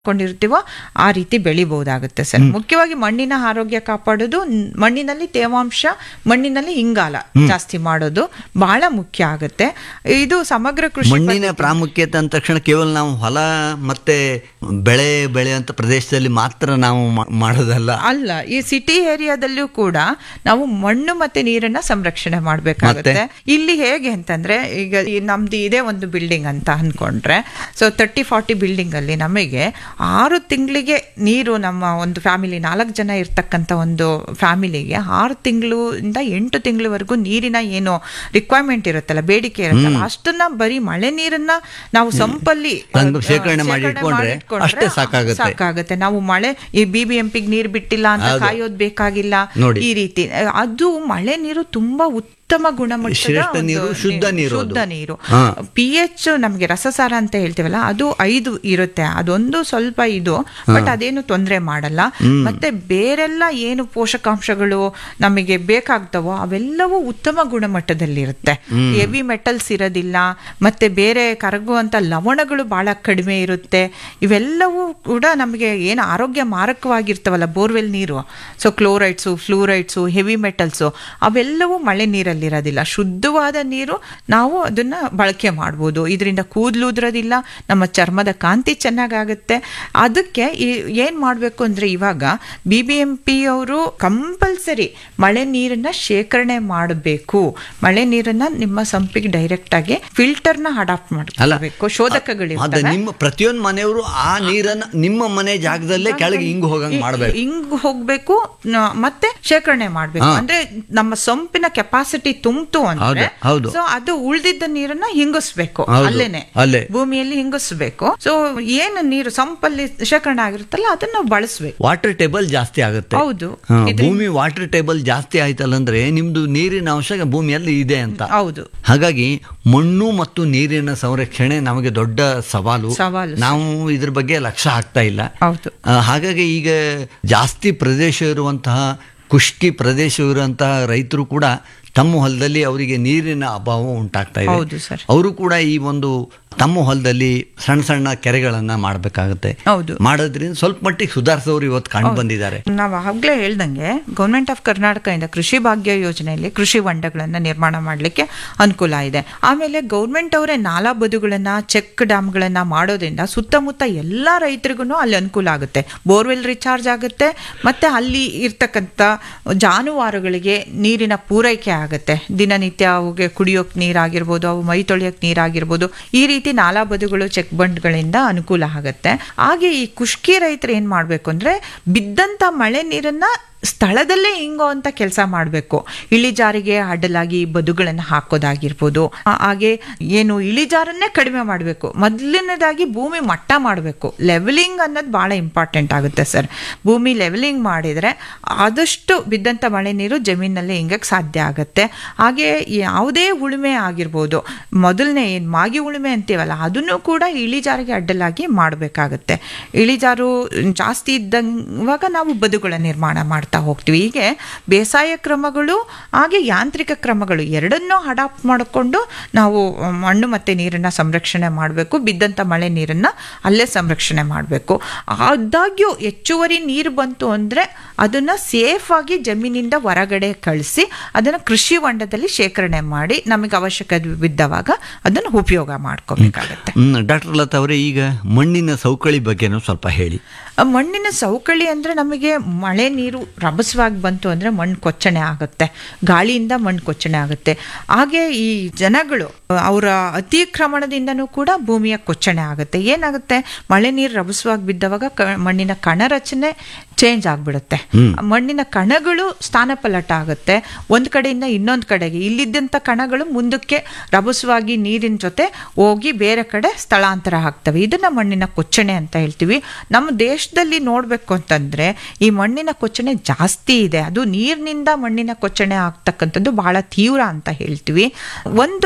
ಕೊಂಡಿರ್ತೀವೋ ಆ ರೀತಿ ಬೆಳಿಬಹುದಾಗುತ್ತೆ ಸರ್ ಮುಖ್ಯವಾಗಿ ಮಣ್ಣಿನ ಆರೋಗ್ಯ ಕಾಪಾಡೋದು ನ್- ಮಣ್ಣಿನಲ್ಲಿ ತೇವಾಂಶ ಮಣ್ಣಿನಲ್ಲಿ ಇಂಗಾಲ ಜಾಸ್ತಿ ಮಾಡೋದು ಬಹಳ ಮುಖ್ಯ ಆಗುತ್ತೆ ಇದು ಸಮಗ್ರ ಕೃಷಿ ಮಣ್ಣಿನ ಪ್ರಾಮುಖ್ಯತೆ ಅಂದ ತಕ್ಷಣ ಕೇವಲ ನಾವು ಹೊಲ ಮತ್ತೆ ಬೆಳೆ ಬೆಳೆಯುವಂತ ಪ್ರದೇಶದಲ್ಲಿ ಮಾತ್ರ ನಾವು ಮಾ- ಮಾಡೋದಲ್ಲ ಅಲ್ಲ ಈ ಸಿಟಿ ಏರಿಯಾದಲ್ಲೂ ಕೂಡ ನಾವು ಮಣ್ಣು ಮತ್ತೆ ನೀರನ್ನ ಸಂರಕ್ಷಣೆ ಮಾಡ್ಬೇಕಾಗುತ್ತೆ ಇಲ್ಲಿ ಹೇಗೆ ಅಂತಂದ್ರೆ ಈಗ ಈ ನಮ್ದು ಇದೇ ಒಂದು ಬಿಲ್ಡಿಂಗ್ ಅಂತ ಅನ್ಕೊಂಡ್ರೆ ಸೊ ತರ್ಟಿ ಫಾರ್ಟಿ ಬಿಲ್ಡಿಂಗ್ ಅಲ್ಲಿ ನಮಗೆ ಆರು ತಿಂಗಳಿಗೆ ನೀರು ನಮ್ಮ ಒಂದು ಫ್ಯಾಮಿಲಿ ನಾಲ್ಕು ಜನ ಇರ್ತಕ್ಕಂಥ ಒಂದು ಫ್ಯಾಮಿಲಿಗೆ ಆರು ತಿಂಗಳಿಂದ ಎಂಟು ತಿಂಗಳವರೆಗೂ ನೀರಿನ ಏನು ರಿಕ್ವೈರ್ಮೆಂಟ್ ಇರುತ್ತಲ್ಲ ಬೇಡಿಕೆ ಇರುತ್ತಲ್ಲ ಅಷ್ಟನ್ನ ಬರೀ ಮಳೆ ನೀರನ್ನ ನಾವು ಸಂಪಲ್ಲಿ ತಂದು ಆ, ಶೇಖರಣೆ ಮಾಡಿ ಇಟ್ಕೊಂಡ್ರೆ ಇಟ್ಕೊಂಡ್ರೆ ಅಷ್ಟೇ ಸಾಕಾಗುತ್ತೆ. ಸಾಕಾಗುತ್ತೆ ನಾವು ಮಳೆ ಈ ಬಿ ಬಿ ಎಂ ಪಿಗೆ ನೀರು ಬಿಟ್ಟಿಲ್ಲ ಅಂತ ಹೌದು. ಕಾಯೋದ್ ಬೇಕಾಗಿಲ್ಲ ನೋಡಿ. ಈ ರೀತಿ ಅದು ಮಳೆ ನೀರು ತುಂಬಾ ಉತ್ತಮ ಗುಣಮಟ್ಟದ ಶ್ರೇಷ್ಠ ಒಂದು ನೀರು, ಶುದ್ಧ ನೀರು ಅದು. ಶುದ್ಧ ನೀರು ಹಾ. ಪಿ ಎಚ್ ನಮಗೆ ರಸಸಾರ ಅಂತ ಹೇಳ್ತೀವಲ್ಲ ಅದು ಐದು ಇರುತ್ತೆ ಅದೊಂದು ಸ್ವಲ್ಪ ಇದು ಬಟ್ ಅದೇನು ತೊಂದರೆ ಮಾಡಲ್ಲ ಮತ್ತೆ ಬೇರೆಲ್ಲ ಏನು ಪೋಷಕಾಂಶಗಳು ನಮಗೆ ಬೇಕಾಗ್ತವೋ ಅವೆಲ್ಲವೂ ಉತ್ತಮ ಗುಣಮಟ್ಟದಲ್ಲಿರುತ್ತೆ ಹೆವಿ ಮೆಟಲ್ಸ್ ಇರೋದಿಲ್ಲ ಮತ್ತೆ ಬೇರೆ ಕರಗುವಂತ ಲವಣಗಳು ಬಹಳ ಕಡಿಮೆ ಇರುತ್ತೆ ಇವೆಲ್ಲವೂ ಕೂಡ ನಮಗೆ ಏನು ಆರೋಗ್ಯ ಮಾರಕವಾಗಿರ್ತವಲ್ಲ ಬೋರ್ವೆಲ್ ನೀರು so chlorides fluorides heavy metals ಅವೆಲ್ಲವೂ ಮಳೆ ನೀರಲ್ಲಿರೋದಿಲ್ಲ ಶುದ್ಧವಾದ ನೀರು ನಾವು ಅದನ್ನ ಬಳಕೆ ಮಾಡ್ಬೋದು ಇದರಿಂದ ಕೂದಲು ಉದುರೋದಿಲ್ಲ ನಮ್ಮ ಚರ್ಮದ ಕಾಂತಿ ಚೆನ್ನಾಗಾಗುತ್ತೆ ಅದಕ್ಕೆ ಈ- ಏನ್ ಮಾಡಬೇಕು ಅಂದ್ರೆ ಇವಾಗ ಬಿ ಬಿ ಎಂ ಪಿ ಅವರು ಕಂಪಲ್ಸರಿ ಮಳೆ ನೀರನ್ನ ಶೇಖರಣೆ ಮಾಡಬೇಕು ಮಳೆ ನೀರನ್ನ ನಿಮ್ಮ ಸಂಪಿಗೆ ಡೈರೆಕ್ಟ್ ಆಗಿ ಫಿಲ್ಟರ್ನ ಅಡಾಪ್ಟ್ ಅಲ್ಲ ಮಾಡಬೇಕು ಶೋಧಕಗಳು ಅದ ನಿಮ್ಮ ಪ್ರತಿಯೊಂದು ಮನೆಯವರು ಆ ನೀರನ್ನ ನಿಮ್ಮ ಮನೆ ಜಾಗದಲ್ಲೇ ಕೆಳಗೆ ಹಿಂಗ್ ಹೋಗಂಗ್ ಮಾಡ್ಬೇಕು ಹಿಂಗ್ ಹೋಗ್ಬೇಕು ನ- ಮತ್ತೆ ಶೇಖರಣೆ ಮಾಡ್ಬೇಕು ಹಾ. ಅಂದ್ರೆ ನಮ್ಮ ಸಂಪಿನ ಕೆಪಾಸಿಟಿ ತುಂಬ್ತು ಅಂದ್ರೆ ಹೌದು, ಹೌದು. ಸೊ ಅದು ಉಳ್ದಿದ್ದ ನೀರನ್ನ ಹಿಂಗಿಸ್ಬೇಕು ಹೌದು, ಅಲ್ಲೇನೆ ಅಲ್ಲೇ. ಭೂಮಿಯಲ್ಲಿ ಹಿಂಗಿಸ್ಬೇಕು ಸೊ ಏನು ನೀರು ಸಂಪಲ್ಲಿ ಶೇಖರಣೆ ಆಗಿರುತ್ತಲ್ಲ ಅದನ್ನ ನಾವು ಬಳಸ್ಬೇಕು ವಾಟರ್ ಟೇಬಲ್ ಜಾಸ್ತಿ ಆಗುತ್ತೆ ಹೌದು. ಹಾ, ಇದ್ರಿಂದ- ಭೂಮಿ ವಾಟರ್ ಟೇಬಲ್ ಜಾಸ್ತಿ ಆಯ್ತಲ್ಲ ಅಂದ್ರೆ ನಿಮ್ದು ನೀರಿನ ಅಂಶ ಭೂಮಿಯಲ್ಲಿ ಇದೆ ಅಂತ ಹೌದು ಹಾಗಾಗಿ ಮಣ್ಣು ಮತ್ತು ನೀರಿನ ಸಂರಕ್ಷಣೆ ನಮಗೆ ದೊಡ್ಡ ಸವಾಲು ಸವಾಲು, ನಾವು ಇದ್ರ ಬಗ್ಗೆ ಲಕ್ಷ್ಯ ಹಾಕ್ತಾ ಇಲ್ಲ ಹೌದು ಆ, ಹಾಗಾಗಿ ಈಗ ಜಾಸ್ತಿ ಪ್ರದೇಶ ಇರುವಂತಹ ಖುಷ್ಕಿ ಪ್ರದೇಶ ಇರುವಂತಹ ರೈತರು ಕೂಡ ತಮ್ಮ ಹೊಲದಲ್ಲಿ ಅವರಿಗೆ ನೀರಿನ ಅಭಾವ ಉಂಟಾಗ್ತಾ ಇದೆ ಹೌದು ಸರ್ ಅವರು ಕೂಡ ಈ ಒಂದು ತಮ್ಮ ಹೊಲದಲ್ಲಿ ಸಣ್ಣ ಸಣ್ಣ ಕೆರೆಗಳನ್ನ ಮಾಡಬೇಕಾಗುತ್ತೆ ಹೌದು ಮಾಡೋದ್ರಿಂದ ಸ್ವಲ್ಪ ಮಟ್ಟಿಗೆ ಸುಧಾರಿಸೋರು ಇವತ್ತು ಕಂಡು ಬಂದಿದ್ದಾರೆ ನಾವು ಆಗ್ಲೇ ಹೇಳ್ದಂಗೆ ಗೌರ್ಮೆಂಟ್ ಆಫ್ ಕರ್ನಾಟಕದಿಂದ ಕೃಷಿ ಭಾಗ್ಯ ಯೋಜನೆಯಲ್ಲಿ ಕೃಷಿ ಹೊಂಡಗಳನ್ನ ನಿರ್ಮಾಣ ಮಾಡಲಿಕ್ಕೆ ಅನುಕೂಲ ಇದೆ ಆಮೇಲೆ ಗೌರ್ಮೆಂಟ್ ಅವರೇ ನಾಲಾ ಬದುಗಳನ್ನ ಚೆಕ್ ಡ್ಯಾಮ್ಗಳನ್ನ ಮಾಡೋದ್ರಿಂದ ಸುತ್ತಮುತ್ತ ಎಲ್ಲಾ ರೈತರಿಗೂ ಅಲ್ಲಿ ಅನುಕೂಲ ಆಗುತ್ತೆ ಬೋರ್ವೆಲ್ ರಿಚಾರ್ಜ್ ಆಗುತ್ತೆ ಮತ್ತೆ ಅಲ್ಲಿ ಇರ್ತಕ್ಕಂಥ ಜಾನುವಾರುಗಳಿಗೆ ನೀರಿನ ಪೂರೈಕೆ ಆಗುತ್ತೆ ದಿನನಿತ್ಯ ಅವುಗೆ ಕುಡಿಯೋಕ್ ನೀರಾಗಿರ್ಬೋದು ಅವು ಮೈ ತೊಳೆಯೋಕ್ ನೀರಾಗಿರ್ಬೋದು ಈ ರೀತಿ ನಾಲಾ ಬದುಗಳು ಚೆಕ್ ಬಂಡ್ಗಳಿಂದ ಅನುಕೂಲ ಆಗುತ್ತೆ ಹಾಗೆ ಈ ಕುಷ್ಕಿ ರೈತರು ಏನ್ ಮಾಡ್ಬೇಕು ಅಂದ್ರೆ ಬಿದ್ದಂತ ಮಳೆ ನೀರನ್ನ ಸ್ಥಳದಲ್ಲೇ ಹಿಂಗೋ ಅಂತ ಕೆಲಸ ಮಾಡಬೇಕು ಇಳಿಜಾರಿಗೆ ಅಡ್ಡಲಾಗಿ ಬದುಗಳನ್ನು ಹಾಕೋದಾಗಿರ್ಬೋದು ಆ- ಹಾಗೆ ಏನು ಇಳಿಜಾರನ್ನೇ ಕಡಿಮೆ ಮಾಡಬೇಕು ಮೊದಲನೇದಾಗಿ ಭೂಮಿ ಮಟ್ಟ ಮಾಡಬೇಕು ಲೆವೆಲಿಂಗ್ ಅನ್ನೋದು ಬಹಳ ಇಂಪಾರ್ಟೆಂಟ್ ಆಗುತ್ತೆ ಸರ್ ಭೂಮಿ ಲೆವೆಲಿಂಗ್ ಮಾಡಿದ್ರೆ ಆದಷ್ಟು ಬಿದ್ದಂಥ ಮಳೆ ನೀರು ಜಮೀನಲ್ಲಿ ಹಿಂಗಕ್ಕೆ ಸಾಧ್ಯ ಆಗುತ್ತೆ ಹಾಗೆ ಯಾವುದೇ ಉಳುಮೆ ಆಗಿರ್ಬೋದು ಮೊದಲನೇ ಏನು ಮಾಗಿ ಉಳುಮೆ ಅಂತೀವಲ್ಲ ಅದನ್ನು ಕೂಡ ಇಳಿಜಾರಿಗೆ ಅಡ್ಡಲಾಗಿ ಮಾಡಬೇಕಾಗುತ್ತೆ ಇಳಿಜಾರು ಜಾಸ್ತಿ ಇದ್ದಂವಾಗ ನಾವು ಬದುಗಳ ನಿರ್ಮಾಣ ಮಾಡ್ತಾ ಹೋಗ್ತೀವಿ ಹೀಗೆ ಬೇಸಾಯ ಕ್ರಮಗಳು ಹಾಗೆ ಯಾಂತ್ರಿಕ ಕ್ರಮಗಳು ಎರಡನ್ನೂ ಅಡಾಪ್ಟ್ ಮಾಡಿಕೊಂಡು ನಾವು ಮಣ್ಣು ಮತ್ತು ನೀರನ್ನು ಸಂರಕ್ಷಣೆ ಮಾಡಬೇಕು ಬಿದ್ದಂಥ ಮಳೆ ನೀರನ್ನು ಅಲ್ಲೇ ಸಂರಕ್ಷಣೆ ಮಾಡಬೇಕು ಆದಾಗ್ಯೂ ಹೆಚ್ಚುವರಿ ನೀರು ಬಂತು ಅಂದರೆ ಅದನ್ನು ಸೇಫಾಗಿ ಜಮೀನಿಂದ ಹೊರಗಡೆ ಕಳಿಸಿ ಅದನ್ನು ಕೃಷಿ ಹೊಂಡದಲ್ಲಿ ಶೇಖರಣೆ ಮಾಡಿ ನಮಗೆ ಅವಶ್ಯಕತೆ ಬಿದ್ದವಾಗ ಅದನ್ನು ಉಪಯೋಗ ಮಾಡ್ಕೋಬೇಕಾಗತ್ತೆ ಹ್ಮ್ ಡಾಕ್ಟರ್ ಲತಾ ಅವರೇ ಈಗ ಮಣ್ಣಿನ ಸವಕಳಿ ಬಗ್ಗೆನೂ ಸ್ವಲ್ಪ ಹೇಳಿ ಆ ಮಣ್ಣಿನ ಸವಕಳಿ ಅಂದ್ರೆ ನಮಗೆ ಮಳೆ ನೀರು ರಭಸವಾಗಿ ಬಂತು ಅಂದ್ರೆ ಮಣ್ಣು ಕೊಚ್ಚಣೆ ಆಗುತ್ತೆ ಗಾಳಿಯಿಂದ ಮಣ್ಣು ಕೊಚ್ಚಣೆ ಆಗುತ್ತೆ ಹಾಗೆ ಈ ಜನಗಳು ಅವರ ಅತಿಕ್ರಮಣದಿಂದನೂ ಕೂಡ ಭೂಮಿಯ ಕೊಚ್ಚಣೆ ಆಗುತ್ತೆ ಏನಾಗುತ್ತೆ ಮಳೆ ನೀರು ರಭಸವಾಗಿ ಬಿದ್ದವಾಗ ಕ ಮಣ್ಣಿನ ಕಣ ರಚನೆ ಚೇಂಜ್ ಆಗಿಬಿಡುತ್ತೆ ಮಣ್ಣಿನ ಕಣಗಳು ಸ್ಥಾನಪಲ್ಲಟ ಆಗುತ್ತೆ ಒಂದು ಕಡೆಯಿಂದ ಇನ್ನೊಂದು ಕಡೆಗೆ ಇಲ್ಲಿದ್ದಂಥ ಕಣಗಳು ಮುಂದಕ್ಕೆ ರಭಸವಾಗಿ ನೀರಿನ ಜೊತೆ ಹೋಗಿ ಬೇರೆ ಕಡೆ ಸ್ಥಳಾಂತರ ಆಗ್ತವೆ ಇದನ್ನ ಮಣ್ಣಿನ ಕೊಚ್ಚಣೆ ಅಂತ ಹೇಳ್ತೀವಿ ನಮ್ಮ ದೇಶದಲ್ಲಿ ನೋಡಬೇಕು ಅಂತಂದ್ರೆ ಈ ಮಣ್ಣಿನ ಕೊಚ್ಚಣೆ ಜಾಸ್ತಿ ಇದೆ ಅದು ನೀರಿನಿಂದ ಮಣ್ಣಿನ ಕೊಚ್ಚಣೆ ಆಗ್ತಕ್ಕಂಥದ್ದು ಬಹಳ ತೀವ್ರ ಅಂತ ಹೇಳ್ತೀವಿ ಒಂದು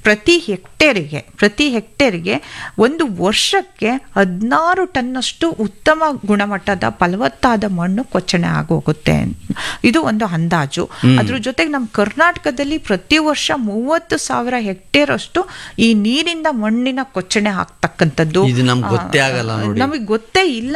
ಪ್ರತಿ ಹೆಕ್ಟೇರಿಗೆ ಪ್ರತಿ ಹೆಕ್ಟೇರಿಗೆ ಒಂದು ವರ್ಷಕ್ಕೆ ಹದಿನಾರು ಟನ್ನಷ್ಟು ಉತ್ತಮ ಗುಣಮಟ್ಟದ ಫಲವತ್ತಾದ ಮಣ್ಣು ಕೊಚ್ಚಣೆ ಆಗೋಗುತ್ತೆ ಇದು ಒಂದು ಅಂದಾಜು ಅದ್ರ ಜೊತೆಗೆ ನಮ್ಮ ಕರ್ನಾಟಕದಲ್ಲಿ ಪ್ರತಿ ವರ್ಷ ಮೂವತ್ತು ಸಾವಿರ ಹೆಕ್ಟೇರ್ ಅಷ್ಟು ಈ ನೀರಿಂದ ಮಣ್ಣಿನ ಕೊಚ್ಚಣೆ ಆಗ್ತಕ್ಕಂಥದ್ದು ಇದು ನಮ್ಗೆ ಗೊತ್ತೇ ಆಗಲ್ಲ ನೋಡಿ. ನಮಗೆ ಗೊತ್ತೇ ಇಲ್ಲ